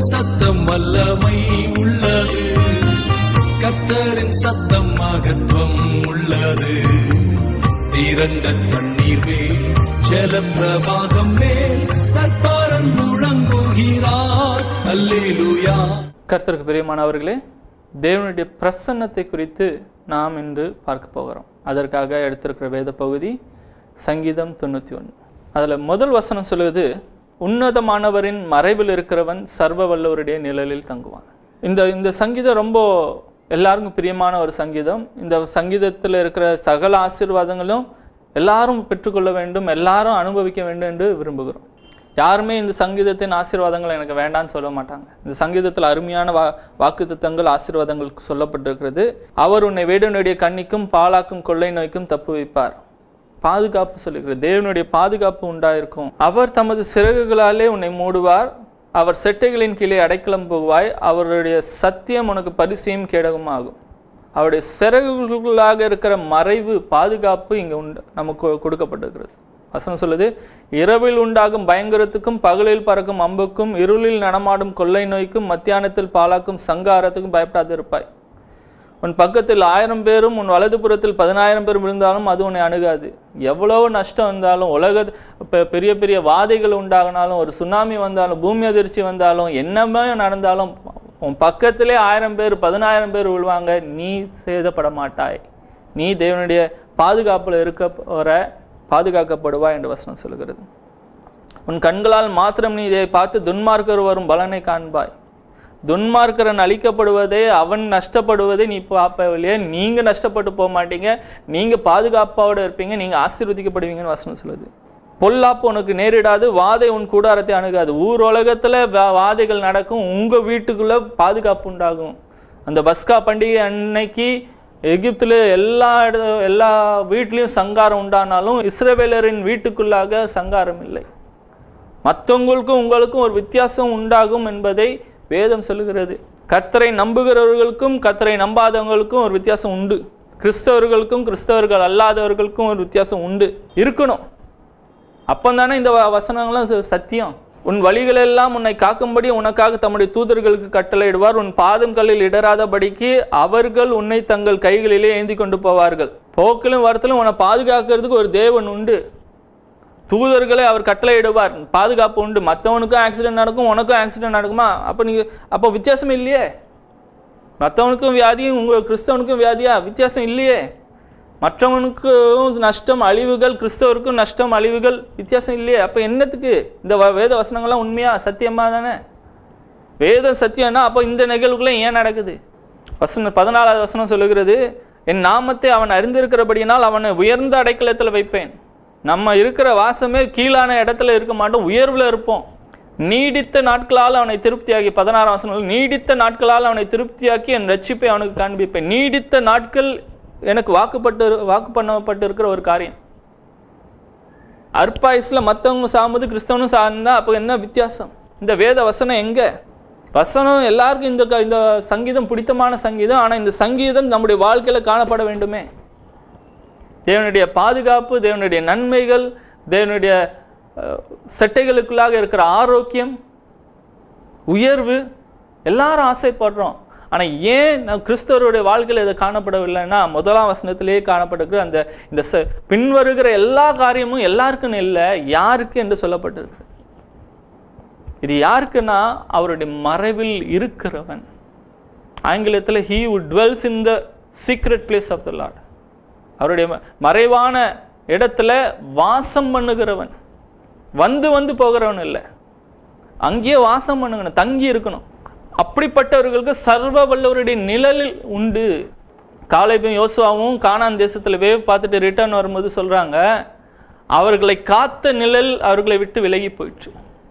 கத்தரின் சத்தம் வல்லமை உள்ளது கத்தரின் சத்தம் மகத்துவம் உள்ளது திரண்ட தண்ணீர் மேல் ஜல பிரவாகம் மேல் தற்பாரன் முழங்குகிறார் அல்லேலூயா கர்த்தருக்கு பிரியமானவர்களே தேவனுடைய பிரசன்னத்தை குறித்து நாம் இன்று பார்க்க போகிறோம் அதற்காக எடுத்திருக்கிற வேத பகுதி சங்கீதம் தொண்ணூற்றி ஒன்று அதில் முதல் வசனம் சொல்லுவது உன்னதமானவரின் மறைவில் இருக்கிறவன் சர்வ வல்லவருடைய நிழலில் தங்குவான் இந்த இந்த சங்கீதம் ரொம்ப எல்லாருக்கும் பிரியமான ஒரு சங்கீதம் இந்த சங்கீதத்தில் இருக்கிற சகல ஆசீர்வாதங்களும் எல்லாரும் பெற்றுக்கொள்ள வேண்டும் எல்லாரும் அனுபவிக்க வேண்டும் என்று விரும்புகிறோம் யாருமே இந்த சங்கீதத்தின் ஆசீர்வாதங்கள் எனக்கு வேண்டாம்னு சொல்ல மாட்டாங்க இந்த சங்கீதத்தில் அருமையான வா வாக்குத்தத்தங்கள் ஆசீர்வாதங்கள் சொல்லப்பட்டிருக்கிறது அவர் உன்னை வேடனுடைய கண்ணிக்கும் பாலாக்கும் கொள்ளை நோய்க்கும் தப்பு வைப்பார் பாதுகாப்பு சொல்லுகிறது தேவனுடைய பாதுகாப்பு உண்டாயிருக்கும் அவர் தமது சிறகுகளாலே உன்னை மூடுவார் அவர் செட்டைகளின் கீழே அடைக்கலம் போவாய் அவருடைய சத்தியம் உனக்கு பரிசையும் கேடகம் ஆகும் அவருடைய சிறகுகளாக இருக்கிற மறைவு பாதுகாப்பு இங்கே உண்டு நமக்கு கொடுக்கப்பட்டிருக்கிறது வசனம் சொல்லுது இரவில் உண்டாகும் பயங்கரத்துக்கும் பகலில் பறக்கும் அம்புக்கும் இருளில் நடமாடும் கொள்ளை நோய்க்கும் மத்தியானத்தில் பாலாக்கும் சங்காரத்துக்கும் பயப்படாது இருப்பாய் உன் பக்கத்தில் ஆயிரம் பேரும் உன் வலதுபுறத்தில் பதினாயிரம் பேரும் இருந்தாலும் அது உன்னை அணுகாது எவ்வளவு நஷ்டம் வந்தாலும் உலக பெ- பெரிய பெரிய வாதைகள் உண்டாகினாலும் ஒரு சுனாமி வந்தாலும் பூமி அதிர்ச்சி வந்தாலும் என்னமே நடந்தாலும் உன் பக்கத்திலே ஆயிரம் பேர் பதினாயிரம் பேர் விழுவாங்க நீ சேதப்பட மாட்டாய் நீ தேவனுடைய பாதுகாப்பில் இருக்க போற பாதுகாக்கப்படுவாய் என்று வசனம் சொல்கிறது உன் கண்களால் மாத்திரம் நீ இதை பார்த்து துன்மார்க்கர் வரும் பலனை காண்பாய் துன்மார்க்கரன் அழிக்கப்படுவதே அவன் நஷ்டப்படுவதை நீ பார்ப்பவில்லையே நீங்க நஷ்டப்பட்டு போக மாட்டீங்க நீங்க பாதுகாப்போட இருப்பீங்க நீங்க ஆசீர்வதிக்கப்படுவீங்கன்னு வசனம் சொல்லுது பொல்லாப்பு உனக்கு நேரிடாது வாதை உன் கூடாரத்தை அணுகாது ஊர் உலகத்துல வா- வாதைகள் நடக்கும் உங்க வீட்டுக்குள்ள பாதுகாப்பு உண்டாகும் அந்த பஸ்கா பண்டிகை அன்னைக்கு எகிப்துல எல்லா இட எல்லா வீட்லயும் சங்காரம் உண்டானாலும் இஸ்ரவேலரின் வீட்டுக்குள்ளாக சங்காரம் இல்லை மற்றவங்களுக்கும் உங்களுக்கும் ஒரு வித்தியாசம் உண்டாகும் என்பதை வேதம் சொல்லுகிறது கத்தரை நம்புகிறவர்களுக்கும் கத்தரை நம்பாதவங்களுக்கும் ஒரு வித்தியாசம் உண்டு கிறிஸ்தவர்களுக்கும் கிறிஸ்தவர்கள் அல்லாதவர்களுக்கும் ஒரு வித்தியாசம் உண்டு இருக்கணும் அப்பந்தானே இந்த வ- வசனங்கள்லாம் ச- சத்தியம் உன் வழிகளெல்லாம் உன்னை காக்கும்படி உனக்காக தம்முடைய தூதர்களுக்கு கட்டளையிடுவார் உன் பாதம் கல்லில் இடராதபடிக்கு அவர்கள் உன்னை தங்கள் கைகளிலே ஏந்தி கொண்டு போவார்கள் போக்கிலும் வரத்திலும் உன்னை பாதுகாக்கிறதுக்கு ஒரு தேவன் உண்டு தூதர்களை அவர் கட்டளையிடுவார் பாதுகாப்பு உண்டு மற்றவனுக்கும் ஆக்சிடென்ட் நடக்கும் உனக்கும் ஆக்சிடென்ட் நடக்குமா அப்போ நீங்கள் அப்போ வித்தியாசம் இல்லையே மற்றவனுக்கும் வியாதியும் உங்கள் கிறிஸ்தவனுக்கும் வியாதியா வித்தியாசம் இல்லையே மற்றவனுக்கும் நஷ்டம் அழிவுகள் கிறிஸ்தவருக்கும் நஷ்டம் அழிவுகள் வித்தியாசம் இல்லையே அப்போ என்னத்துக்கு இந்த வ- வேத வசனங்கள்லாம் உண்மையா சத்தியமா தானே வேதம் சத்தியம்னா அப்போ இந்த நிகழ்வுகளும் ஏன் நடக்குது வசனம் பதினாலாவது வசனம் சொல்லுகிறது என் நாமத்தை அவன் அறிந்திருக்கிறபடியினால் அவனை உயர்ந்த அடைக்கலத்தில் வைப்பேன் நம்ம இருக்கிற வாசமே கீழான இடத்துல இருக்க மாட்டோம் உயர்வில் இருப்போம் நீடித்த நாட்களால் அவனை திருப்தியாக்கி பதினாறாம் வசனம் நீடித்த நாட்களால் அவனை திருப்தியாக்கி என் ரட்சிப்பை அவனுக்கு காண்பிப்பேன் நீடித்த நாட்கள் எனக்கு வாக்குப்பட்டு வாக்கு பண்ணப்பட்டு இருக்கிற ஒரு காரியம் அற்பாயுஸ்ல மற்றவங்க சாகும்போது கிறிஸ்தவனும் சார்ந்தா அப்போ என்ன வித்தியாசம் இந்த வேத வசனம் எங்க வசனம் எல்லாருக்கும் இந்த க- இந்த சங்கீதம் பிடித்தமான சங்கீதம் ஆனா இந்த சங்கீதம் நம்முடைய வாழ்க்கையில காணப்பட வேண்டுமே தேவனுடைய பாதுகாப்பு தேவனுடைய நன்மைகள் தேவனுடைய அஹ், செட்டைகளுக்குள்ளாக இருக்கிற ஆரோக்கியம் உயர்வு எல்லாரும் ஆசைப்படுறோம் ஆனா ஏன் நம் கிறிஸ்தவருடைய வாழ்க்கையில் இதை காணப்படவில்லைன்னா முதலாம் வசனத்திலேயே காணப்பட்டிருக்கிற அந்த இந்த ச- பின்வருகிற எல்லா காரியமும் எல்லாருக்கும் இல்லை யாருக்கு என்று சொல்லப்பட்டிருக்கு இது யாருக்குன்னா அவருடைய மறைவில் இருக்கிறவன் ஆங்கிலத்தில் he would dwells in the secret place of the Lord அவருடைய ம- மறைவான இடத்துல வாசம் பண்ணுகிறவன் வந்து வந்து போகிறவன் இல்லை அங்கேயே வாசம் பண்ணுங்கணும் தங்கி இருக்கணும் அப்படிப்பட்டவர்களுக்கு சர்வ வல்லவருடைய நிழலில் உண்டு காலைபும் யோசுவாவும் கானான் தேசத்துல வேவ் பார்த்துட்டு ரிட்டர்ன் வரும்போது சொல்றாங்க அவர்களை காத்த நிழல் அவர்களை விட்டு விலகி போயிற்று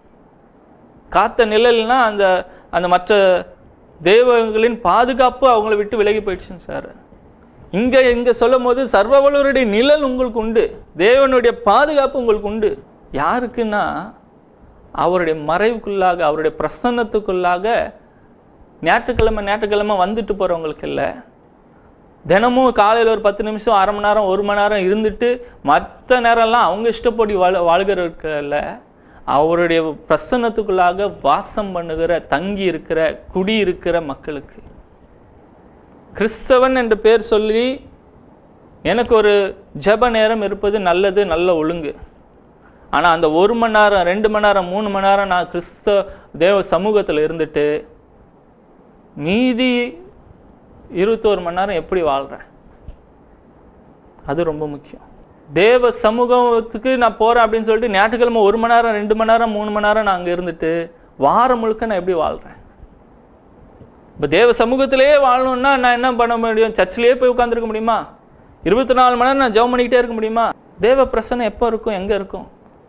காத்த நிழல்னா அந்த அந்த மற்ற தேவங்களின் பாதுகாப்பு அவங்கள விட்டு விலகி போயிடுச்சுன்னு சார் இங்க இங்க சொல்லும் போது சர்வவல்லவருடைய நிழல் உங்களுக்கு உண்டு தேவனுடைய பாதுகாப்பு உங்களுக்கு உண்டு யாருக்குன்னா அவருடைய மறைவுக்குள்ளாக அவருடைய பிரசன்னத்துக்குள்ளாக ஞாயிற்றுக்கிழமை ஞாயிற்றுக்கிழமை வந்துட்டு போறவங்களுக்கு இல்லை தினமும் காலையில் ஒரு பத்து நிமிஷம் அரை மணி நேரம் ஒரு மணி நேரம் இருந்துட்டு மற்ற நேரம்லாம் அவங்க இஷ்டப்படி வாழ் வாழ்கிறவர்கள் இல்லை அவருடைய பிரசன்னத்துக்குள்ளாக வாசம் பண்ணுகிற தங்கி இருக்கிற குடி இருக்கிற மக்களுக்கு கிறிஸ்தவன் என்ற பேர் சொல்லி எனக்கு ஒரு ஜெப நேரம் இருப்பது நல்லது நல்ல ஒழுங்கு ஆனால் அந்த ஒரு மணி நேரம் ரெண்டு மணி நேரம் மூணு மணி நேரம் நான் கிறிஸ்தவ தேவ சமூகத்தில் இருந்துட்டு மீதி இருபத்தோரு மணி நேரம் எப்படி வாழ்கிறேன் அது ரொம்ப முக்கியம் தேவ சமூகத்துக்கு நான் போகிறேன் அப்படின்னு சொல்லிட்டு ஞாயிற்றுக்கிழமை ஒரு மணி நேரம் ரெண்டு மணி நேரம் மூணு மணி நேரம் நான் அங்கே இருந்துட்டு வாரம் முழுக்க நான் எப்படி வாழ்கிறேன் இப்போ தேவ சமூகத்திலேயே வாழணும்னா நான் என்ன பண்ண முடியும் சர்ச்சிலேயே போய் உட்காந்துருக்க முடியுமா இருபத்தி நாலு மணி நேரம் நான் ஜெபம் பண்ணிக்கிட்டே இருக்க முடியுமா தேவ பிரசனம் எப்போ இருக்கும் எங்கே இருக்கும்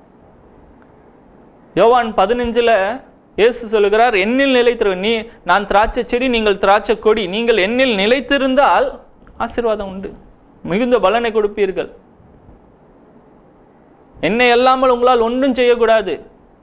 யோவான் பதினஞ்சில் இயேசு சொல்லுகிறார் என்னில் நிலைத்திரு நீ நான் திராட்சை செடி நீங்கள் திராட்சை கொடி நீங்கள் என்னில் நிலைத்திருந்தால் ஆசீர்வாதம் உண்டு மிகுந்த பலனை கொடுப்பீர்கள் என்னை அல்லாமல் உங்களால் ஒன்றும் செய்யக்கூடாது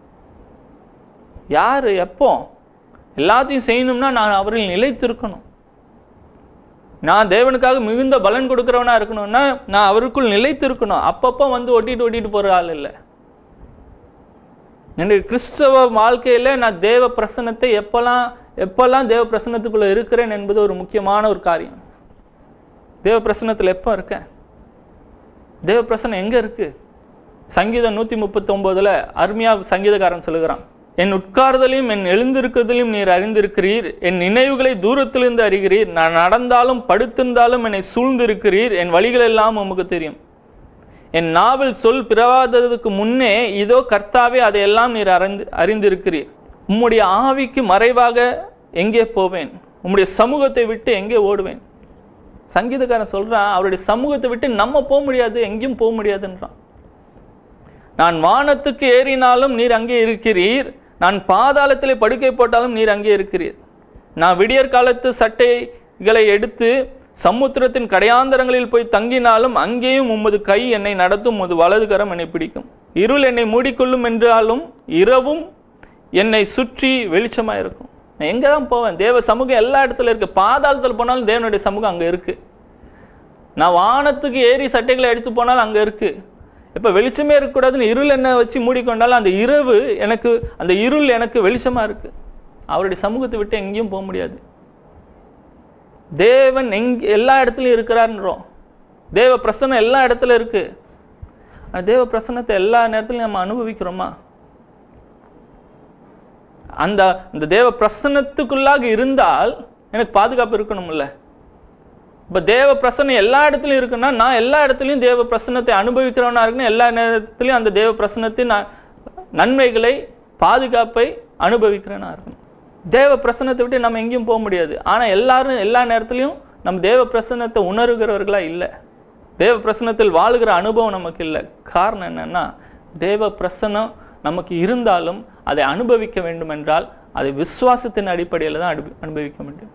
யார் எப்போ எல்லாத்தையும் செய்யணும்னா நான் அவரில் நிலைத்திருக்கணும் நான் தேவனுக்காக மிகுந்த பலன் கொடுக்குறவனா இருக்கணும்னா நான் அவருக்குள் நிலைத்திருக்கணும் அப்பப்போ வந்து ஒட்டிட்டு ஒட்டிட்டு போகிற ஆள் இல்லை என்னுடைய கிறிஸ்தவ வாழ்க்கையில் நான் தேவ பிரசன்னத்தை எப்போல்லாம் எப்போல்லாம் தேவ பிரசன்னத்துக்குள்ளே இருக்கிறேன் என்பது ஒரு முக்கியமான ஒரு காரியம் தேவ பிரசன்னத்தில் எப்போ இருக்கேன் தேவ பிரசன்னம் எங்கே இருக்கு சங்கீதம் நூற்றி முப்பத்தொம்போதில் அருமையாக சங்கீதக்காரன் சொல்லுகிறான் என் உட்கார்தலையும் என் எழுந்திருக்கிறதையும் நீர் அறிந்திருக்கிறீர் என் நினைவுகளை தூரத்திலிருந்து அறிகிறீர் நான் நடந்தாலும் படுத்திருந்தாலும் என்னை சூழ்ந்திருக்கிறீர் என் வழிகள் எல்லாம் உமக்கு தெரியும் என் நாவில் சொல் பிறவாததுக்கு முன்னே இதோ கர்த்தாவே அதையெல்லாம் நீர் அறிந்து அறிந்திருக்கிறீர் உம்முடைய ஆவிக்கு மறைவாக எங்கே போவேன் உம்முடைய சமூகத்தை விட்டு எங்கே ஓடுவேன் சங்கீதக்காரன் சொல்றான் அவருடைய சமூகத்தை விட்டு நம்ம போக முடியாது எங்கேயும் போக முடியாதுன்றான் நான் வானத்துக்கு ஏறினாலும் நீர் அங்கே இருக்கிறீர் நான் பாதாளத்திலே படுக்கை போட்டாலும் நீர் அங்கே இருக்கிறீர் நான் விடியற் காலத்து சட்டைகளை எடுத்து சமுத்திரத்தின் கடையாந்தரங்களில் போய் தங்கினாலும் அங்கேயும் உமது கை என்னை நடத்தும் உமது வலது கரம் என்னை பிடிக்கும் இருள் என்னை மூடிக்கொள்ளும் என்றாலும் இரவும் என்னை சுற்றி வெளிச்சமா இருக்கும் நான் எங்க தான் போவேன் தேவ சமூகம் எல்லா இடத்துல இருக்கு பாதாளத்தில் போனாலும் தேவனுடைய சமூகம் அங்க இருக்கு நான் வானத்துக்கு ஏறி சட்டைகளை எடுத்து போனாலும் அங்க இருக்கு இப்போ வெளிச்சமே இருக்கக்கூடாதுன்னு இருள் என்ன வச்சு மூடிக்கொண்டாலும் அந்த இரவு எனக்கு அந்த இருள் எனக்கு வெளிச்சமா இருக்கு அவருடைய சமூகத்தை விட்டு எங்கேயும் போக முடியாது தேவன் எங் எல்லா இடத்துலையும் இருக்கிறாருன்றோம் தேவ பிரசன்னம் எல்லா இடத்துல இருக்கு அந்த தேவ பிரசன்னத்தை எல்லா நேரத்துலையும் நம்ம அனுபவிக்கிறோமா அந்த அந்த தேவ பிரசன்னத்துக்குள்ளாக இருந்தால் எனக்கு பாதுகாப்பு இருக்கணும்ல இப்போ தேவ பிரசன்னம் எல்லா இடத்துலையும் இருக்குன்னா நான் எல்லா இடத்துலையும் தேவ பிரசன்னத்தை அனுபவிக்கிறவனா இருக்கணும் எல்லா நேரத்துலையும் அந்த தேவ பிரசன்னத்தின் ந- நன்மைகளை பாதுகாப்பை அனுபவிக்கிறேனா இருக்கணும் தேவ பிரசன்னத்தை விட்டு நம்ம எங்கேயும் போக முடியாது ஆனால் எல்லாரும் எல்லா நேரத்துலையும் நம்ம தேவ பிரசன்னத்தை உணர்கிறவர்களா இல்லை தேவ பிரசன்னத்தில் வாழுகிற அனுபவம் நமக்கு இல்லை காரணம் என்னன்னா தேவ பிரசன்னம் நமக்கு இருந்தாலும் அதை அனுபவிக்க வேண்டும் என்றால் அதை விசுவாசத்தின் அடிப்படையில் தான் அனுபவி- அனுபவிக்க முடியும்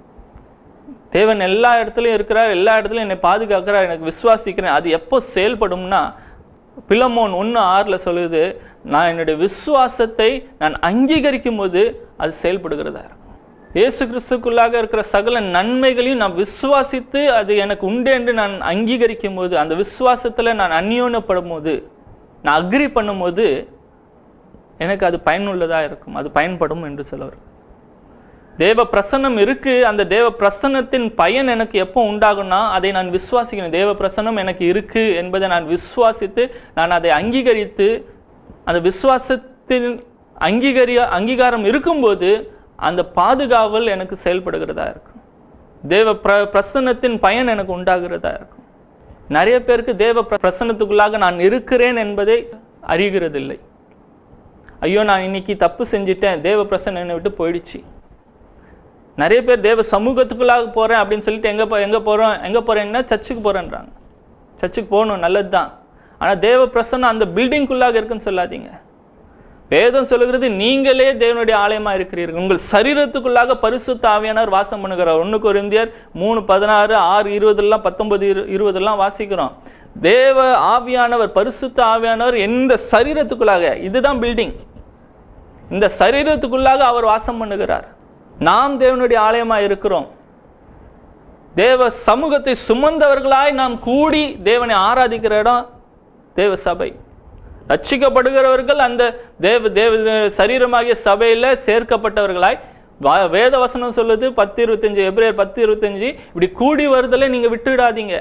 தேவன் எல்லா இடத்துலையும் இருக்கிறார் எல்லா இடத்துலையும் என்னை பாதுகாக்கிறார் எனக்கு விசுவாசிக்கிறேன் அது எப்போ செயல்படும்னா பிலமோன் ஒன்று ஆறில் சொல்லுது நான் என்னுடைய விசுவாசத்தை நான் அங்கீகரிக்கும் போது அது செயல்படுகிறதா இருக்கும் இயேசு கிறிஸ்துக்குள்ளாக இருக்கிற சகல நன்மைகளையும் நான் விசுவாசித்து அது எனக்கு உண்டு என்று நான் அங்கீகரிக்கும் போது அந்த விசுவாசத்தில் நான் அந்யோன்யப்படும் போது நான் அக்ரி பண்ணும்போது எனக்கு அது பயனுள்ளதாக இருக்கும் அது பயன்படும் என்று சொல்லுவார் தேவ பிரசன்னம் இருக்கு அந்த தேவ பிரசன்னத்தின் பயன் எனக்கு எப்போ உண்டாகும்னா அதை நான் விசுவாசிக்கிறேன் தேவ பிரசன்னம் எனக்கு இருக்கு என்பதை நான் விசுவாசித்து நான் அதை அங்கீகரித்து அந்த விசுவாசத்தின் அங்கீகரி அங்கீகாரம் இருக்கும்போது அந்த பாதுகாவல் எனக்கு செயல்படுகிறதா இருக்கும் தேவ பிர பிரசன்னத்தின் பயன் எனக்கு உண்டாகிறதா இருக்கும் நிறைய பேருக்கு தேவ பிர- பிரசன்னத்துக்குள்ளாக நான் இருக்கிறேன் என்பதை அறிகிறதில்லை ஐயோ நான் இன்னைக்கு தப்பு செஞ்சிட்டேன் தேவ பிரசன்னம் என்னை விட்டு போயிடுச்சு நிறைய பேர் தேவ சமூகத்துக்குள்ளாக போகிறேன் அப்படின்னு சொல்லிட்டு எங்கே போ எங்கே போகிறோம் எங்கே போகிறேன்னா சர்ச்சுக்கு போகிறேன்றாங்க சர்ச்சுக்கு போகணும் நல்லது தான் ஆனால் தேவ பிரசன்னம் அந்த பில்டிங்குள்ளாக இருக்குன்னு சொல்லாதீங்க வேதம் சொல்லுகிறது நீங்களே தேவனுடைய ஆலயமா இருக்கிறீர்கள் உங்கள் சரீரத்துக்குள்ளாக பரிசுத்த ஆவியானவர் வாசம் பண்ணுகிறார் ஒன்று கொரிந்தியர் மூணு பதினாறு ஆறு இருபதுலாம் பத்தொன்பது இரு இருபதெல்லாம் வாசிக்கிறோம் தேவ ஆவியானவர் பரிசுத்த ஆவியானவர் எந்த சரீரத்துக்குள்ளாக இதுதான் பில்டிங் இந்த சரீரத்துக்குள்ளாக அவர் வாசம் பண்ணுகிறார் நாம் தேவனுடைய ஆலயமா இருக்கிறோம் தேவ சமூகத்தை சுமந்தவர்களாய் நாம் கூடி தேவனை ஆராதிக்கிற இடம் தேவ சபை ரட்சிக்கப்படுகிறவர்கள் அந்த தேவ தேவ சரீரமாகிய சபையில சேர்க்கப்பட்டவர்களாய் வா- வேத வசனம் சொல்லுது பத்து இருபத்தஞ்சு எப்ரேயர் பத்து இருபத்தஞ்சு இப்படி கூடி வருதலை நீங்க விட்டுடாதீங்க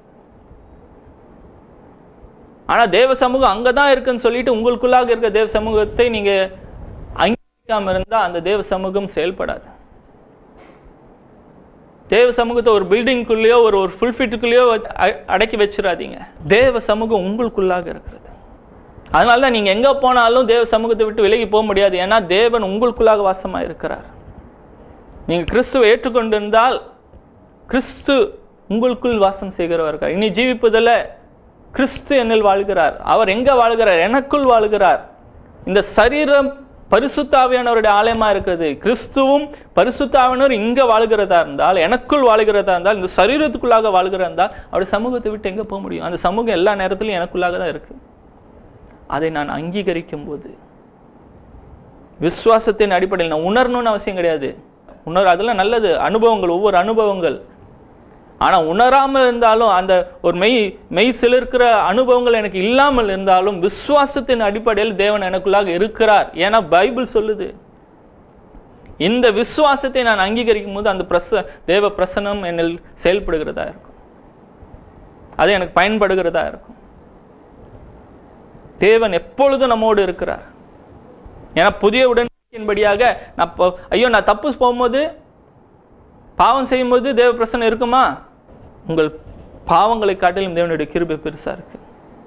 ஆனா தேவ சமூகம் அங்கதான் இருக்குன்னு சொல்லிட்டு உங்களுக்குள்ளாக இருக்க தேவ சமூகத்தை நீங்க அங்கீகரிக்காம இருந்தா அந்த தேவ சமூகம் செயல்படாது தேவ சமூகத்தை ஒரு பில்டிங்குள்ளேயோ ஒரு ஒரு ஃபுல்ஃபிட்டுக்குள்ளேயோ அடக்கி வச்சிடாதீங்க தேவ சமூகம் உங்களுக்குள்ளாக இருக்கிறது அதனால தான் நீங்க எங்க போனாலும் தேவ சமூகத்தை விட்டு விலகி போக முடியாது ஏன்னா தேவன் உங்களுக்குள்ளாக வாசமா இருக்கிறார் நீங்க கிறிஸ்துவை ஏற்றுக்கொண்டிருந்தால் கிறிஸ்து உங்களுக்குள் வாசம் செய்கிறவர்கள் இனி ஜீவிப்பதில் கிறிஸ்து என்னில் வாழ்கிறார் அவர் எங்க வாழ்கிறார் எனக்குள் வாழ்கிறார் இந்த சரீரம் பரிசுத்தாவியானவருடைய ஆலயமா இருக்கிறது கிறிஸ்துவும் பரிசுத்தாவினர் இங்க வாழ்கிறதா இருந்தால் எனக்குள் வாழ்கிறதா இருந்தால் இந்த சரீரத்துக்குள்ளாக வாழ்கிறதா இருந்தால் அவருடைய சமூகத்தை விட்டு எங்க போக முடியும் அந்த சமூகம் எல்லா நேரத்திலும் எனக்குள்ளாக தான் இருக்கு அதை நான் அங்கீகரிக்கும் போது விசுவாசத்தின் அடிப்படையில் நான் உணரணும்னு அவசியம் கிடையாது உணர் அதெல்லாம் நல்லது அனுபவங்கள் ஒவ்வொரு அனுபவங்கள் ஆனா உணராமல் இருந்தாலும் அந்த ஒரு மெய் மெய் சிலிர்க்கிற அனுபவங்கள் எனக்கு இல்லாமல் இருந்தாலும் விசுவாசத்தின் அடிப்படையில் தேவன் எனக்குள்ளாக இருக்கிறார் ஏன்னா பைபிள் சொல்லுது இந்த விசுவாசத்தை நான் அங்கீகரிக்கும் போது அந்த பிரச தேவ பிரசனம் என்னில் செயல்படுகிறதா இருக்கும் அது எனக்கு பயன்படுகிறதா இருக்கும் தேவன் எப்பொழுதும் நம்மோடு இருக்கிறார் ஏன்னா புதிய உடன்படிக்கையின்படியாக நான் இப்போ ஐயோ நான் தப்பு போகும்போது பாவம் செய்யும்போது தேவ பிரசனம் இருக்குமா உங்கள் பாவங்களை காட்டிலும் தேவனுடைய கிருபை பெருசா இருக்கு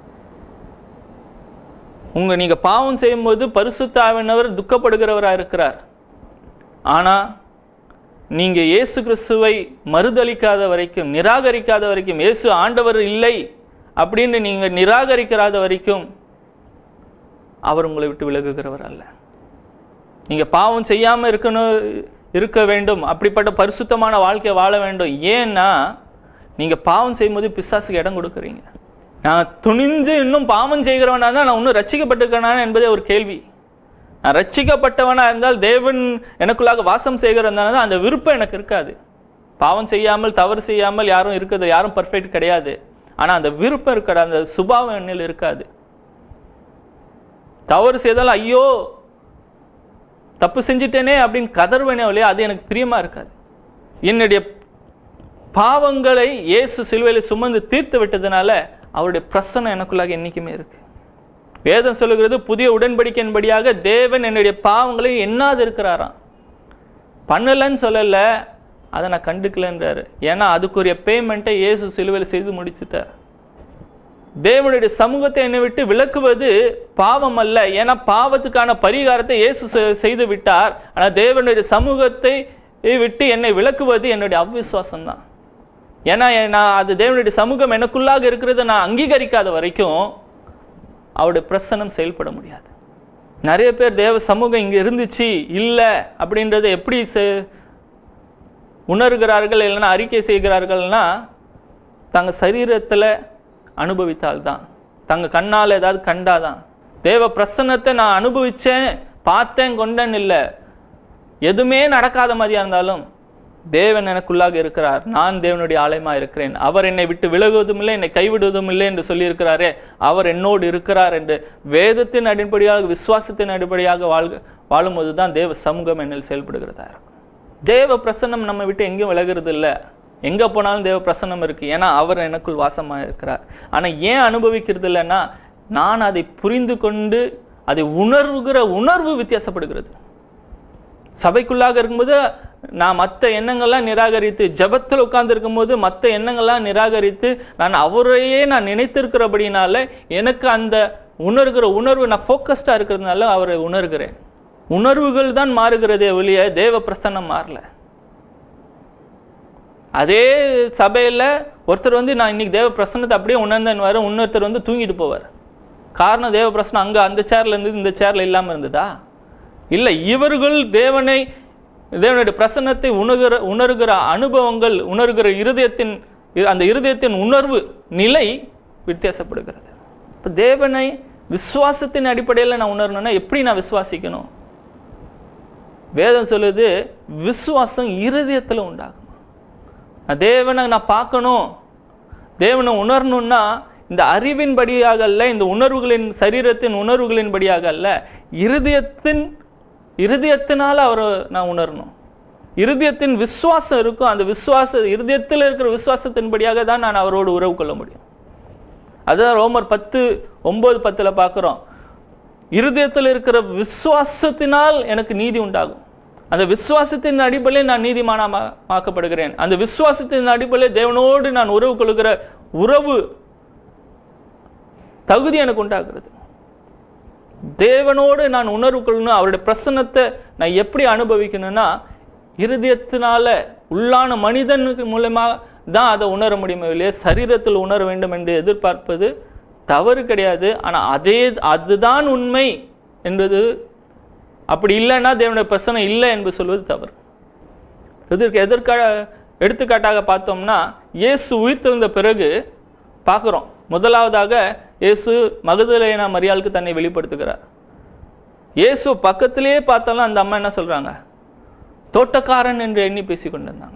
உங்க நீங்க பாவம் செய்யும்போது பரிசுத்தாவினவர் துக்கப்படுகிறவரா இருக்கிறார் ஆனா நீங்க இயேசு கிறிஸ்துவை மறுதலிக்காத வரைக்கும் நிராகரிக்காத வரைக்கும் இயேசு ஆண்டவர் இல்லை அப்படின்னு நீங்க நிராகரிக்காத வரைக்கும் அவர் உங்களை விட்டு விலகுகிறவர் அல்ல நீங்க பாவம் செய்யாம இருக்கணும் இருக்க வேண்டும் அப்படிப்பட்ட பரிசுத்தமான வாழ்க்கையை வாழ வேண்டும் ஏன்னா நீங்க பாவம் செய்யும்போது பிசாசுக்கு இடம் கொடுக்குறீங்க நான் துணிந்து இன்னும் பாவம் செய்கிறவனா தான் நான் இன்னும் ரட்சிக்கப்பட்டிருக்கேனா என்பதே ஒரு கேள்வி நான் ரட்சிக்கப்பட்டவனா இருந்தால் தேவன் எனக்குள்ளாக வாசம் செய்கிறதுனால தான் அந்த விருப்பம் எனக்கு இருக்காது பாவம் செய்யாமல் தவறு செய்யாமல் யாரும் இருக்கிறது யாரும் பர்ஃபெக்ட் கிடையாது ஆனா அந்த விருப்பம் இருக்காது அந்த சுபாவம் என்னில் இருக்காது தவறு செய்தால் ஐயோ தப்பு செஞ்சிட்டேனே அப்படின்னு கதர்வனே இல்லையா அது எனக்கு பிரியமா இருக்காது என்னுடைய பாவங்களை இயேசு சிலுவையில் சுமந்து தீர்த்து விட்டதுனால அவருடைய பிரசனம் எனக்குள்ளாக என்னைக்குமே இருக்கு வேதம் சொல்லுகிறது புதிய உடன்படிக்கையின்படியாக தேவன் என்னுடைய பாவங்களை எண்ணாது இருக்கிறாராம் பண்ணலன்னு சொல்லல அதை நான் கண்டுக்கலன்றாரு ஏன்னா அதுக்குரிய பேமெண்ட்டை இயேசு சிலுவையில் செய்து முடிச்சிட்டார் தேவனுடைய சமூகத்தை என்னை விட்டு விலக்குவது பாவம் அல்ல ஏன்னா பாவத்துக்கான பரிகாரத்தை இயேசு செ- செய்து விட்டார் ஆனா தேவனுடைய சமூகத்தை விட்டு என்னை விலக்குவது என்னுடைய அவிசுவாசம் தான் ஏன்னா எ- நான் அது தேவனுடைய சமூகம் எனக்குள்ளாக இருக்கிறத நான் அங்கீகரிக்காத வரைக்கும் அவருடைய பிரசனம் செயல்பட முடியாது நிறைய பேர் தேவ சமூகம் இங்க இருந்துச்சு இல்லை அப்படின்றத எப்படி செ- உணர்கிறார்கள் இல்லைன்னா அறிக்கை செய்கிறார்கள்னா தங்க சரீரத்துல அனுபவித்தால்தான் தங்க கண்ணால் ஏதாவது கண்டாதான் தேவ பிரசன்னத்தை நான் அனுபவிச்சேன் பார்த்தேன் கொண்டேன் இல்லை எதுவுமே நடக்காத மாதிரியா இருந்தாலும் தேவன் எனக்குள்ளாக இருக்கிறார் நான் தேவனுடைய ஆலயமா இருக்கிறேன் அவர் என்னை விட்டு விலகுவதும் இல்லை என்னை கைவிடுவதும் இல்லை என்று சொல்லியிருக்கிறாரே அவர் என்னோடு இருக்கிறார் என்று வேதத்தின் அடிப்படையாக விசுவாசத்தின் அடிப்படையாக வாழ்க வாழும்போது தான் தேவ சமூகம் என்னில் செயல்படுகிறதா இருக்கும் தேவ பிரசன்னம் நம்ம விட்டு எங்கேயும் விலகிறது இல்லை எங்க போனாலும் தேவ பிரசன்னம் இருக்கு ஏன்னா அவர் எனக்குள் வாசமா இருக்கிறார் ஆனா ஏன் அனுபவிக்கிறது இல்லைன்னா நான் அதை புரிந்து கொண்டு அதை உணர்வுகிற உணர்வு வித்தியாசப்படுகிறது சபைக்குள்ளாக இருக்கும்போது நான் மற்ற எண்ணங்கள்லாம் நிராகரித்து ஜெபத்தில் உட்கார்ந்து இருக்கும்போது மற்ற எண்ணங்கள்லாம் நிராகரித்து நான் அவரையே நான் நினைத்திருக்கிறபடினால எனக்கு அந்த உணர்கிற உணர்வு நான் ஃபோக்கஸ்டாக இருக்கிறதுனால அவரை உணர்கிறேன் உணர்வுகள் தான் மாறுகிறதே ஒழிய தேவ பிரசன்னம் மாறல அதே சபையில் ஒருத்தர் வந்து நான் இன்னைக்கு தேவ பிரசன்னத்தை அப்படியே உணர்ந்தேன்னு வர இன்னொருத்தர் வந்து தூங்கிட்டு போவார் காரணம் தேவ பிரசனம் அங்கே அந்த சேர்ல இருந்து இந்த சேர்ல இல்லாமல் இருந்ததா இல்லை இவர்கள் தேவனை தேவனுடைய பிரசன்னத்தை உணர்கிற உணர்கிற அனுபவங்கள் உணர்கிற இருதயத்தின் இ- அந்த இருதயத்தின் உணர்வு நிலை வித்தியாசப்படுகிறது இப்போ தேவனை விசுவாசத்தின் அடிப்படையில் நான் உணரணும்னா எப்படி நான் விசுவாசிக்கணும் வேதம் சொல்லுது விசுவாசம் இருதயத்தில் உண்டாகும் நான் தேவனை நான் பார்க்கணும் தேவனை உணரணும்னா இந்த அறிவின்படியாக அல்ல இந்த உணர்வுகளின் சரீரத்தின் உணர்வுகளின்படியாக அல்ல இருதயத்தின் இருதயத்தினால அவரை நான் உணரணும் இருதயத்தின் விசுவாசம் இருக்கும் அந்த விசுவாச இருதயத்தில் இருக்கிற விசுவாசத்தின்படியாக தான் நான் அவரோடு உறவு கொள்ள முடியும் அதுதான் ரோமர் பத்து ஒன்பது பத்தில் பார்க்குறோம் இருதயத்தில் இருக்கிற விசுவாசத்தினால் எனக்கு நீதி உண்டாகும் அந்த விசுவாசத்தின் அடிப்படையில் நான் நீதிமானமாக்கப்படுகிறேன் அந்த விசுவாசத்தின் அடிப்படையில் தேவனோடு நான் உறவு கொள்கிற உறவு தகுதி எனக்கு உண்டாகிறது தேவனோடு நான் உணர்வு கொள்ளணும் அவருடைய பிரசன்னத்தை நான் எப்படி அனுபவிக்கணும்னா இருதயத்தினால உள்ளான மனிதனுக்கு மூலமா தான் அதை உணர முடியுமே இல்லையா சரீரத்தில் உணர வேண்டும் என்று எதிர்பார்ப்பது தவறு கிடையாது ஆனால் அதே அதுதான் உண்மை என்பது அப்படி இல்லைன்னா தேவனுடைய பிரசனம் இல்லை என்று சொல்வது தவறு இதற்கு எதற்கா எடுத்துக்காட்டாக பார்த்தோம்னா இயேசு உயிர் தெழுந்த பிறகு பார்க்குறோம் முதலாவதாக இயேசு மகதலேனா மரியாளுக்கு தன்னை வெளிப்படுத்துகிறார் இயேசு பக்கத்திலேயே பார்த்தாலும் அந்த அம்மா என்ன சொல்றாங்க தோட்டக்காரன் என்று எண்ணி பேசிக் கொண்டிருந்தாங்க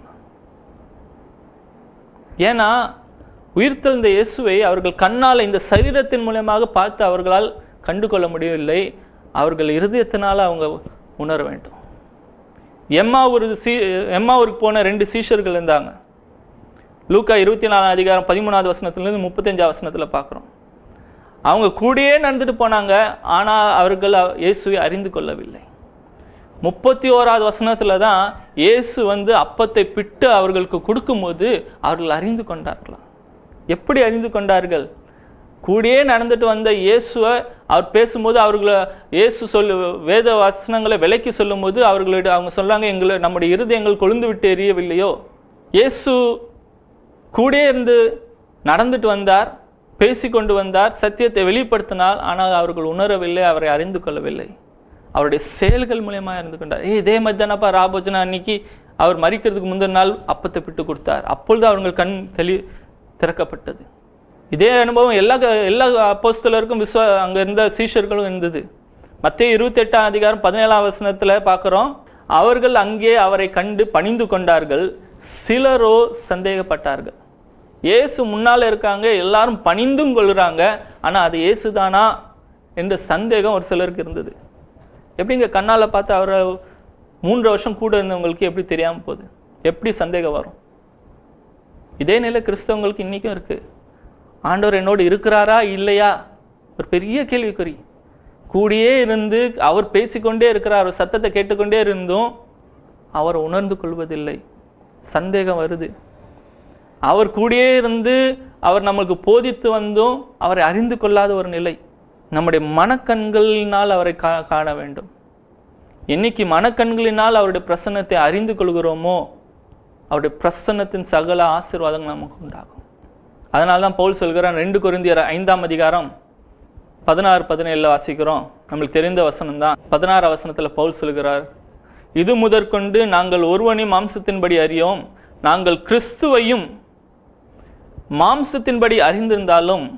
ஏன்னா உயிர்த்தெழுந்த இயேசுவை அவர்கள் கண்ணால் இந்த சரீரத்தின் மூலமாக பார்த்து அவர்களால் கண்டு கொள்ள முடியவில்லை அவர்கள் இருதயத்தினால அவங்க உணர வேண்டும் எம்மா ஒரு சீ எம்மாவூருக்கு போன ரெண்டு சீஷர்கள் இருந்தாங்க லூக்கா இருபத்தி நாலாம் அதிகாரம் பதிமூணாவது வசனத்துலேருந்து முப்பத்தஞ்சாவது வசனத்தில் பார்க்குறோம் அவங்க கூடயே நடந்துட்டு போனாங்க ஆனால் அவர்கள் அவ- இயேசுவை அறிந்து கொள்ளவில்லை முப்பத்தி ஓராவது வசனத்தில் தான் இயேசு வந்து அப்பத்தை பிட்டு அவர்களுக்கு கொடுக்கும்போது அவர்கள் அறிந்து கொண்டார்களாம் எப்படி அறிந்து கொண்டார்கள் கூடயே நடந்துட்டு வந்த இயேசுவை அவர் பேசும்போது அவர்களை இயேசு சொல்லு வேத வசனங்களை விலைக்கு சொல்லும்போது அவர்களிடம் அவங்க சொல்றாங்க எங்களை நம்முடைய இருதயங்கள் கொழுந்து விட்டு எரியவில்லையோ இயேசு கூடயே இருந்து நடந்துட்டு வந்தார் பேசிக்கொண்டு வந்தார் சத்தியத்தை வெளிப்படுத்தினார் ஆனால் அவர்கள் உணரவில்லை அவரை அறிந்து கொள்ளவில்லை அவருடைய செயல்கள் மூலயமா இருந்து கொண்டார் ஏய் இதே மாதிரி தானப்பா ராபோஜனா அன்னைக்கு அவர் மறிக்கிறதுக்கு முந்தின நாள் அப்பத்தை பிட்டு கொடுத்தார் அப்பொழுது அவர்கள் கண் தெளி திறக்கப்பட்டது இதே அனுபவம் எல்லா க- எல்லா அப்போஸ்தலருக்கும் விஸ்வ அங்கே இருந்த சீஷர்களும் இருந்தது மத்திய இருபத்தெட்டாம் அதிகாரம் பதினேழாம் வசனத்தில் பார்க்குறோம் அவர்கள் அங்கே அவரை கண்டு பணிந்து கொண்டார்கள் சிலரோ சந்தேகப்பட்டார்கள் இயேசு முன்னால் இருக்காங்க எல்லாரும் பணிந்தும் கொள்கிறாங்க ஆனால் அது இயேசுதானா என்ற சந்தேகம் ஒரு சிலருக்கு இருந்தது எப்படிங்க கண்ணால் பார்த்து அவரை மூன்று வருஷம் கூட இருந்தவங்களுக்கு எப்படி தெரியாமல் போகுது எப்படி சந்தேகம் வரும் இதே நிலை கிறிஸ்தவங்களுக்கு இன்றைக்கும் இருக்குது ஆண்டவர் என்னோடு இருக்கிறாரா இல்லையா ஒரு பெரிய கேள்விக்குறி கூடியே இருந்து அவர் பேசிக்கொண்டே இருக்கிறார் அவர் சத்தத்தை கேட்டுக்கொண்டே இருந்தும் அவர் உணர்ந்து கொள்வதில்லை சந்தேகம் வருது அவர் கூடயே இருந்து அவர் நம்மளுக்கு போதித்து வந்தும் அவரை அறிந்து கொள்ளாத ஒரு நிலை நம்முடைய மனக்கண்களினால் அவரை கா காண வேண்டும் என்னைக்கு மனக்கண்களினால் அவருடைய பிரசன்னத்தை அறிந்து கொள்கிறோமோ அவருடைய பிரசன்னத்தின் சகல ஆசீர்வாதங்கள் நமக்கு உண்டாகும் அதனால தான் பவுல் சொல்கிறான் ரெண்டு கொரிந்தியர் ஐந்தாம் அதிகாரம் பதினாறு பதினேழில் வாசிக்கிறோம் நம்மளுக்கு தெரிந்த வசனம் தான் பதினாறு வசனத்தில் பவுல் சொல்கிறார் இது முதற்கொண்டு நாங்கள் ஒருவனையும் மாம்சத்தின்படி அறியோம் நாங்கள் கிறிஸ்துவையும் மாம்சத்தின்படி அறிந்திருந்தாலும்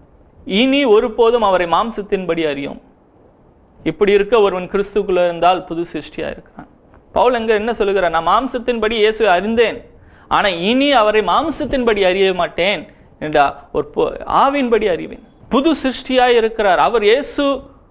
இனி ஒருபோதும் அவரை மாம்சத்தின்படி அறியோம் இப்படி இருக்க ஒருவன் கிறிஸ்துக்குள்ள இருந்தால் புது சிருஷ்டியா இருக்கிறான் பவுல் எங்க என்ன சொல்லுகிறார் நான் மாம்சத்தின்படி இயேசுவை அறிந்தேன் ஆனா இனி அவரை மாம்சத்தின்படி அறிய மாட்டேன் என்றா ஒரு பொ- ஆவியின்படி அறிவேன் புது சிருஷ்டியாய் இருக்கிறார் அவர் இயேசு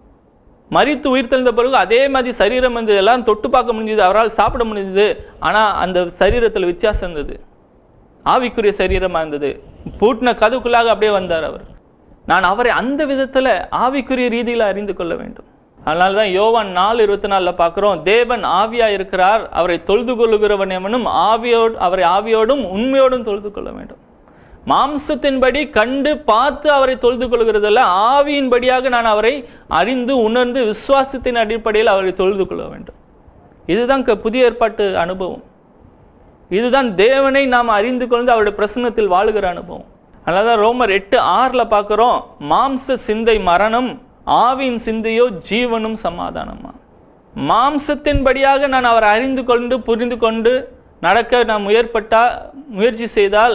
மரித்து உயிர் தெழுந்த பிறகு அதே மாதிரி சரீரம் வந்து எல்லாரும் தொட்டு பார்க்க முடிஞ்சது அவரால் சாப்பிட முடிஞ்சது ஆனா அந்த சரீரத்தில் வித்தியாசம் இருந்தது ஆவிக்குரிய சரீரமா இருந்தது பூட்டின கதுக்குள்ளாக அப்படியே வந்தார் அவர் நான் அவரை அந்த விதத்துல ஆவிக்குரிய ரீதியில அறிந்து கொள்ள வேண்டும் அதனால தான் யோவான் நாலு இருபத்தி நாலில் பார்க்குறோம் தேவன் ஆவியா இருக்கிறார் அவரை தொழுது கொள்ளுகிறவன் எவனும் ஆவியோடு அவரை ஆவியோடும் உண்மையோடும் தொழுது கொள்ள வேண்டும் மாம்சத்தின்படி கண்டு பார்த்து அவரை தொழுது கொள்கிறதல்ல ஆவியின்படியாக நான் அவரை அறிந்து உணர்ந்து விசுவாசத்தின் அடிப்படையில் அவரை தொழுது கொள்ள வேண்டும் இதுதான் க- புதிய ஏற்பாட்டு அனுபவம் இதுதான் தேவனை நாம் அறிந்து கொண்டு அவருடைய பிரசன்னத்தில் வாழுகிற அனுபவம் அதனால தான் ரோமர் எட்டு ஆறில் பார்க்குறோம் மாம்ச சிந்தை மரணம் ஆவியின் சிந்தையோ ஜீவனும் சமாதானமா மாம்சத்தின்படியாக நான் அவரை அறிந்து கொண்டு புரிந்து கொண்டு நடக்க நான் முயற்பட்டா முயற்சி செய்தால்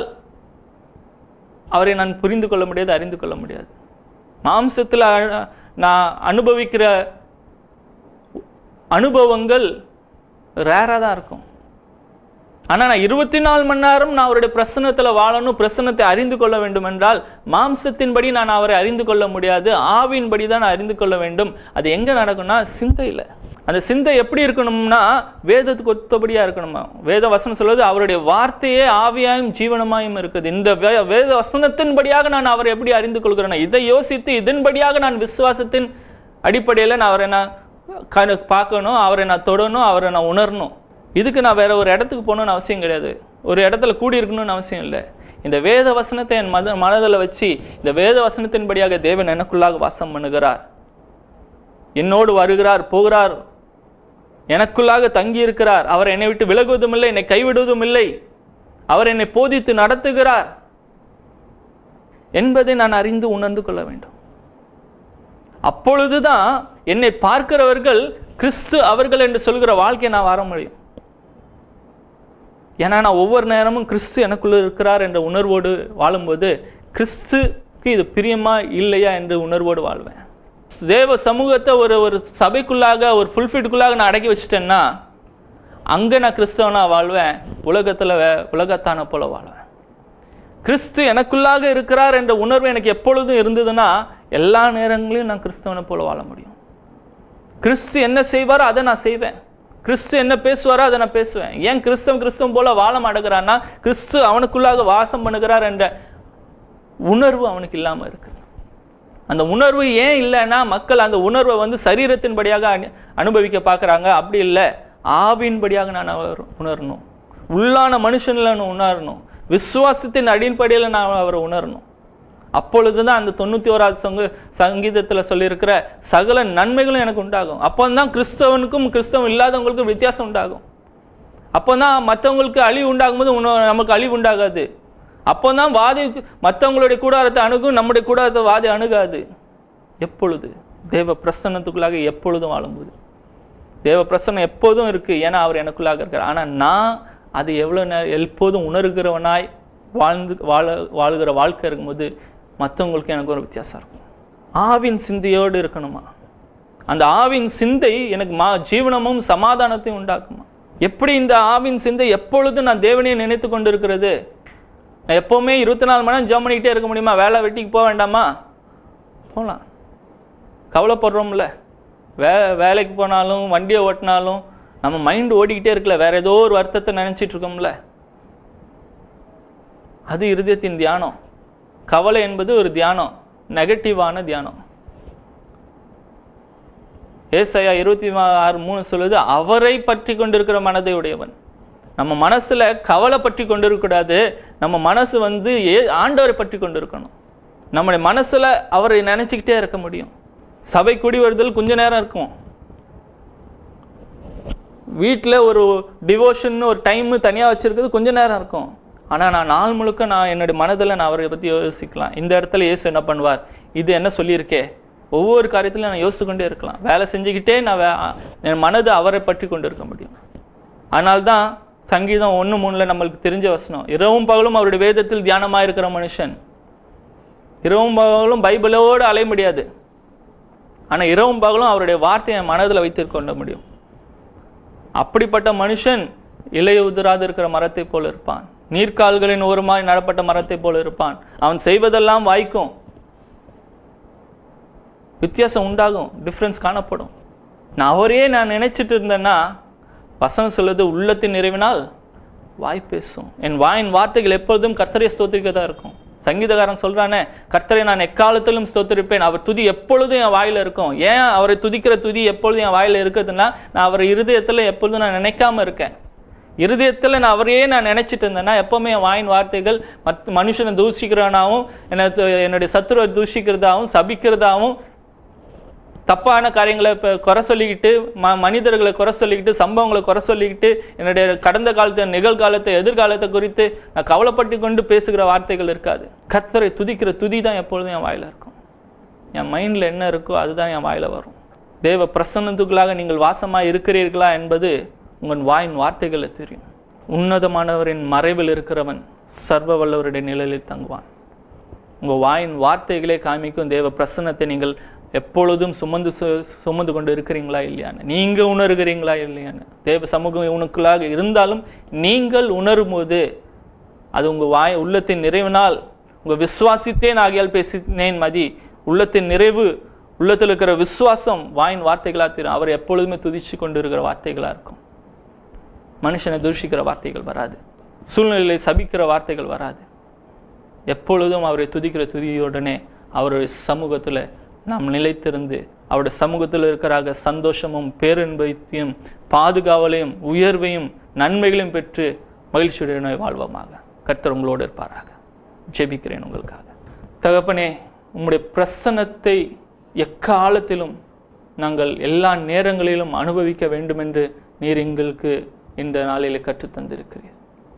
அவரை நான் புரிந்து கொள்ள முடியாது அறிந்து கொள்ள முடியாது மாம்சத்தில் அ- நான் அனுபவிக்கிற அனுபவங்கள் ரேராக தான் இருக்கும் ஆனா நான் இருபத்தி நாலு மணி நேரம் நான் அவருடைய பிரசன்னத்துல வாழணும் பிரசன்னத்தை அறிந்து கொள்ள வேண்டும் என்றால் மாம்சத்தின்படி நான் அவரை அறிந்து கொள்ள முடியாது ஆவியின்படி தான் நான் அறிந்து கொள்ள வேண்டும் அது எங்க நடக்கும்னா சிந்தையில அந்த சிந்தை எப்படி இருக்கணும்னா வேதத்துக்கு ஒத்தபடியா இருக்கணுமா வேத வசனம் சொல்வது அவருடைய வார்த்தையே ஆவியாயும் ஜீவனமாயும் இருக்குது இந்த வே- வேத வசனத்தின்படியாக நான் அவரை எப்படி அறிந்து கொள்கிறேன் இதை யோசித்து இதன்படியாக நான் விசுவாசத்தின் அடிப்படையில் நான் அவரை நான் கணு பார்க்கணும் அவரை நான் தொடணும் அவரை நான் உணரணும் இதுக்கு நான் வேற ஒரு இடத்துக்கு போகணும்னு அவசியம் கிடையாது ஒரு இடத்துல கூடி இருக்கணும்னு அவசியம் இல்லை இந்த வேத வசனத்தை என் மத மனதில் வச்சு இந்த வேத வசனத்தின்படியாக தேவன் எனக்குள்ளாக வாசம் பண்ணுகிறார் என்னோடு வருகிறார் போகிறார் எனக்குள்ளாக தங்கி இருக்கிறார் அவர் என்னை விட்டு விலகுவதும் இல்லை என்னை கைவிடுவதும் இல்லை அவர் என்னை போதித்து நடத்துகிறார் என்பதை நான் அறிந்து உணர்ந்து கொள்ள வேண்டும் அப்பொழுதுதான் என்னை பார்க்கிறவர்கள் கிறிஸ்து அவர்கள் என்று சொல்கிற வாழ்க்கையை நான் வாழ முடியும் ஏன்னா நான் ஒவ்வொரு நேரமும் கிறிஸ்து எனக்குள்ள இருக்கிறார் என்ற உணர்வோடு வாழும்போது கிறிஸ்துக்கு இது பிரியமா இல்லையா என்ற உணர்வோடு வாழ்வேன் தேவ சமூகத்தை ஒரு ஒரு சபைக்குள்ளாக ஒரு ஃபுல்ஃபிட்டுக்குள்ளாக நான் அடக்கி வச்சிட்டேன்னா அங்கே நான் கிறிஸ்தவனா வாழ்வேன் உலகத்தில் உலகத்தான போல வாழ்வேன் கிறிஸ்து எனக்குள்ளாக இருக்கிறார் என்ற உணர்வு எனக்கு எப்பொழுதும் இருந்ததுன்னா எல்லா நேரங்களையும் நான் கிறிஸ்தவனை போல வாழ முடியும் கிறிஸ்து என்ன செய்வாரோ அதை நான் செய்வேன் கிறிஸ்து என்ன பேசுவாரோ அதை நான் பேசுவேன் ஏன் கிறிஸ்தவன் கிறிஸ்தவன் போல வாழ மாட்டேங்கிறான்னா கிறிஸ்து அவனுக்குள்ளாக வாசம் பண்ணுகிறார் என்ற உணர்வு அவனுக்கு இல்லாமல் இருக்கு அந்த உணர்வு ஏன் இல்லைன்னா மக்கள் அந்த உணர்வை வந்து சரீரத்தின்படியாக அனு- அனுபவிக்க பார்க்குறாங்க அப்படி இல்லை ஆவியின்படியாக நான் அவர் உணரணும் உள்ளான மனுஷனில் நான் உணரணும் விசுவாசத்தின் அடிப்படையில் நான் அவரை உணரணும் அப்பொழுது தான் அந்த தொண்ணூற்றி ஓராவது சங்க சங்கீதத்தில் சொல்லியிருக்கிற சகல நன்மைகளும் எனக்கு உண்டாகும் அப்போ தான் கிறிஸ்தவனுக்கும் கிறிஸ்தவம் இல்லாதவங்களுக்கும் வித்தியாசம் உண்டாகும் அப்போ தான் மற்றவங்களுக்கு அழிவு உண்டாகும்போது உன்ன- நமக்கு அழிவு உண்டாகாது அப்போ தான் வாதி மற்றவங்களுடைய கூடாரத்தை அணுகும் நம்முடைய கூடாரத்தை வாதி அணுகாது எப்பொழுது தேவ பிரசன்னத்துக்குள்ளாக எப்பொழுதும் வாழும்போது தேவ பிரசன்னம் எப்போதும் இருக்கு ஏன்னா அவர் எனக்குள்ளாக இருக்கார் ஆனால் நான் அது எவ்வளோ நேரம் எப்போதும் உணர்கிறவனாய் வாழ்ந்து வாழ வாழுகிற வாழ்க்கை இருக்கும்போது மற்றவங்களுக்கு எனக்கு ஒரு வித்தியாசம் இருக்கும் ஆவின் சிந்தையோடு இருக்கணுமா அந்த ஆவின் சிந்தை எனக்கு மா ஜீவனமும் சமாதானத்தையும் உண்டாக்குமா எப்படி இந்த ஆவின் சிந்தை எப்பொழுதும் நான் தேவனையை நினைத்து கொண்டு இருக்கிறது நான் எப்போவுமே இருபத்தி நாலு மணி நேரம் ஜெபம் பண்ணிக்கிட்டே இருக்க முடியுமா வேலை வெட்டிக்கு போக வேண்டாமா போகலாம் கவலைப்படுறோம்ல வே வேலைக்கு போனாலும் வண்டியை ஓட்டினாலும் நம்ம மைண்ட் ஓடிக்கிட்டே இருக்குல்ல வேற ஏதோ ஒரு வருத்தத்தை நினைச்சிட்டு இருக்கோம்ல அது இருதயத்தின் தியானம் கவலை என்பது ஒரு தியானம் நெகட்டிவான தியானம் ஏசாயா இருபத்தி ஆறு மூணு சொல்லுது அவரை பற்றி கொண்டிருக்கிற மனதை உடையவன் நம்ம மனசுல கவலை பற்றி கொண்டிருக்கக்கூடாது நம்ம மனசு வந்து ஏ ஆண்டவரை பற்றி கொண்டிருக்கணும் நம்முடைய மனசுல அவரை நினைச்சுக்கிட்டே இருக்க முடியும் சபை கூடி வருதல் கொஞ்ச நேரம் இருக்கும் வீட்டில் ஒரு டிவோஷன் ஒரு டைம் தனியாக வச்சிருக்கிறது கொஞ்ச நேரம் இருக்கும் ஆனால் நான் நாள் முழுக்க நான் என்னுடைய மனதில் நான் அவரை பற்றி யோசிக்கலாம் இந்த இடத்துல இயேசு என்ன பண்ணுவார் இது என்ன சொல்லியிருக்கே ஒவ்வொரு காரியத்திலும் நான் யோசித்து கொண்டே இருக்கலாம் வேலை செஞ்சுக்கிட்டே நான் வே- என் மனது அவரை பற்றி கொண்டு இருக்க முடியும் அதனால்தான் சங்கீதம் ஒன்று மூணில் நம்மளுக்கு தெரிஞ்ச வசனம் இரவும் பகலும் அவருடைய வேதத்தில் தியானமாக இருக்கிற மனுஷன் இரவும் பகலும் பைபிளோடு அலைய முடியாது ஆனால் இரவும் பகலும் அவருடைய வார்த்தையை என் மனதில் வைத்துக் கொள்ள முடியும் அப்படிப்பட்ட மனுஷன் இலைய உதிராது இருக்கிற மரத்தை போல இருப்பான் நீர்க்கால்களின் ஓரமாய் நடப்பட்ட மரத்தை போல இருப்பான் அவன் செய்வதெல்லாம் வாய்க்கும் வித்தியாசம் உண்டாகும் டிஃப்ரென்ஸ் காணப்படும் நான் அவரையே நான் நினைச்சிட்டு இருந்தேன்னா வசனம் சொல்லுது உள்ளத்தின் நிறைவினால் வாய் பேசும் என் வாயின் வார்த்தைகள் எப்பொழுதும் கர்த்தரை ஸ்தோத்திரிக்கதா இருக்கும் சங்கீதக்காரன் சொல்றானே கர்த்தரை நான் எக்காலத்திலும் ஸ்தோத்திரிப்பேன் அவர் துதி எப்பொழுதும் என் வாயில இருக்கும் ஏன் அவரை துதிக்கிற துதி எப்பொழுதும் என் வாயில இருக்குதுன்னா நான் அவர் இருதயத்துல எப்பொழுதும் நான் நினைக்காம இருக்கேன் இருதயத்துல நான் அவரையே நான் நினைச்சிட்டு இருந்தேன்னா எப்பவுமே என் வாயின் வார்த்தைகள் மத் மனுஷனை தூஷிக்கிறவனாகவும் என்னை என்னுடைய சத்துருவை தூஷிக்கிறதாகவும் சபிக்கிறதாகவும் தப்பான காரியங்களை இப்போ குறை சொல்லிக்கிட்டு ம மனிதர்களை குறை சொல்லிக்கிட்டு சம்பவங்களை குறை சொல்லிக்கிட்டு என்னுடைய கடந்த காலத்தை நிகழ்காலத்தை எதிர்காலத்தை குறித்து நான் கவலைப்பட்டு கொண்டு பேசுகிற வார்த்தைகள் இருக்காது கர்த்தரை துதிக்கிற துதி தான் எப்பொழுதும் என் வாயில இருக்கும் என் மைண்டில் என்ன இருக்கோ அதுதான் என் வாயில வரும் தேவ பிரசன்னத்துக்குள்ளாக நீங்கள் வாசமாக இருக்கிறீர்களா என்பது உங்கள் வாயின் வார்த்தைகளில் தெரியும் உன்னதமானவரின் மறைவில் இருக்கிறவன் சர்வ வல்லவருடைய நிழலில் தங்குவான் உங்கள் வாயின் வார்த்தைகளே காமிக்கும் தேவ பிரசன்னத்தை நீங்கள் எப்பொழுதும் சுமந்து சு- சுமந்து கொண்டு இருக்கிறீங்களா இல்லையான்னு நீங்க உணர்கிறீங்களா இல்லையான்னு தேவ சமூகம் உனக்குள்ளாக இருந்தாலும் நீங்கள் உணரும் போது அது உங்க வாய் உள்ளத்தின் நிறைவினால் உங்க விசுவாசித்தேன் ஆகியால் பேசினேன் மதி உள்ளத்தின் நிறைவு உள்ளத்தில் இருக்கிற விசுவாசம் வாயின் வார்த்தைகளா தீரும் அவர் எப்பொழுதுமே துதிச்சு கொண்டு இருக்கிற வார்த்தைகளா இருக்கும் மனுஷனை தூஷிக்கிற வார்த்தைகள் வராது சூழ்நிலையை சபிக்கிற வார்த்தைகள் வராது எப்பொழுதும் அவரை துதிக்கிற துதியுடனே அவருடைய சமூகத்துல நாம் நிலைத்திருந்து அவருடைய சமூகத்தில் இருக்கிறாக சந்தோஷமும் பேரின்பத்தையும் பாதுகாவலையும் உயர்வையும் நன்மைகளையும் பெற்று மகிழ்ச்சியுடனே வாழ்வோமாக கர்த்தர் உங்களோடு இருப்பாராக ஜெபிக்கிறேன் உங்களுக்காக தகப்பனே உம்முடைய பிரசன்னத்தை எக்காலத்திலும் நாங்கள் எல்லா நேரங்களிலும் அனுபவிக்க வேண்டும் என்று நீர் எங்களுக்கு இந்த நாளிலே கற்றுத் தந்திருக்கிறீர்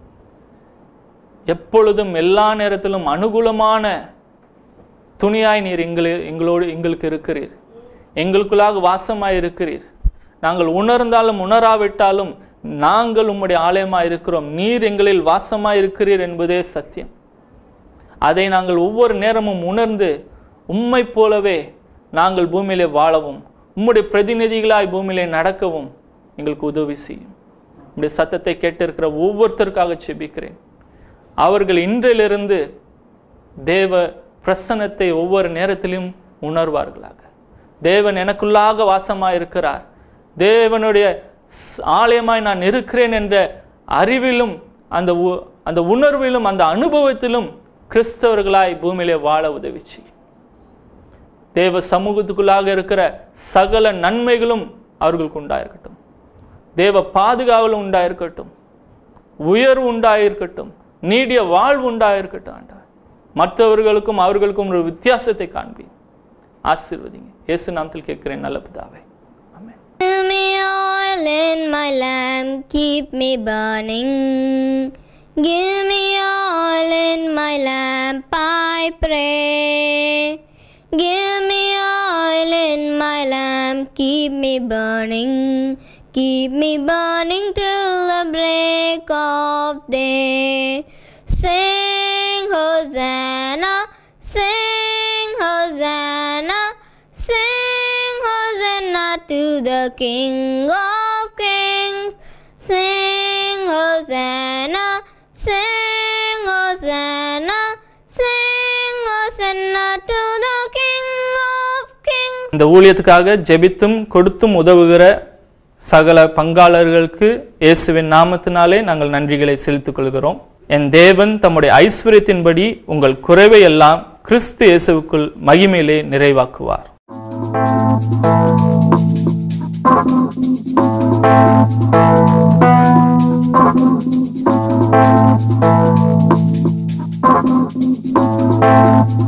எப்பொழுதும் எல்லா நேரத்திலும் அனுகூலமான துணியாய் நீர் எங்களு எங்களோடு எங்களுக்கு இருக்கிறீர் எங்களுக்குள்ளாக வாசமாய் இருக்கிறீர் நாங்கள் உணர்ந்தாலும் உணராவிட்டாலும் நாங்கள் உம்முடைய ஆலயமாய் இருக்கிறோம் நீர் எங்களில் வாசமாய் இருக்கிறீர் என்பதே சத்தியம் அதை நாங்கள் ஒவ்வொரு நேரமும் உணர்ந்து உம்மை போலவே நாங்கள் பூமியிலே வாழவும் உம்முடைய பிரதிநிதிகளாய் பூமியிலே நடக்கவும் எங்களுக்கு உதவி செய்யும் உம்முடைய சத்தத்தை கேட்டிருக்கிற ஒவ்வொருத்தருக்காக செபிக்கிறேன் அவர்கள் இன்றிலிருந்து தேவ பிரசன்னத்தை ஒவ்வொரு நேரத்திலும் உணர்வார்களாக தேவன் எனக்குள்ளாக வாசமாய் இருக்கிறார் தேவனுடைய ஸ்- ஆலயமாய் நான் இருக்கிறேன் என்ற அறிவிலும் அந்த உ- அந்த உணர்விலும் அந்த அனுபவத்திலும் கிறிஸ்தவர்களாய் பூமியிலே வாழ உதவி செய்யும் தேவ சமூகத்துக்குள்ளாக இருக்கிற சகல நன்மைகளும் அவர்களுக்கு உண்டாயிருக்கட்டும் தேவ பாதுகாவலும் உண்டாயிருக்கட்டும் உயர்வு உண்டாயிருக்கட்டும் நீடிய வாழ்வு உண்டாயிருக்கட்டும் ஆண்டவர் மற்றவர்களுக்கும் அவர்களுக்கும் ஒரு வித்தியாசத்தை காண்பி ஆசீர்வதிங்க இயேசு நாமத்தில் கேட்கிறேன் நல்ல பிதாவே ஆமென் Fill me oil in my lamp, keep me burning. Give me oil in my lamp, I pray. Give me oil in my lamp, keep me burning. Keep me burning till the break of day. Sing Hosanna, sing Hosanna, sing Hosanna to the King of Kings. Sing Hosanna, sing Hosanna, sing Hosanna to the King of Kings. இந்த ஊழியத்துக்காக ஜெபித்தும் கொடுத்தும் உதவுகிற சகல பங்காளர்களுக்கு இயேசுவின் நாமத்தினாலே நாங்கள் நன்றிகளை செலுத்திக் கொள்கிறோம் என் தேவன் தம்முடைய ஐஸ்வர்யத்தின்படி உங்கள் குறைவை எல்லாம் கிறிஸ்து இயேசுவுக்குள் மகிமையிலே நிறைவாக்குவார் Thank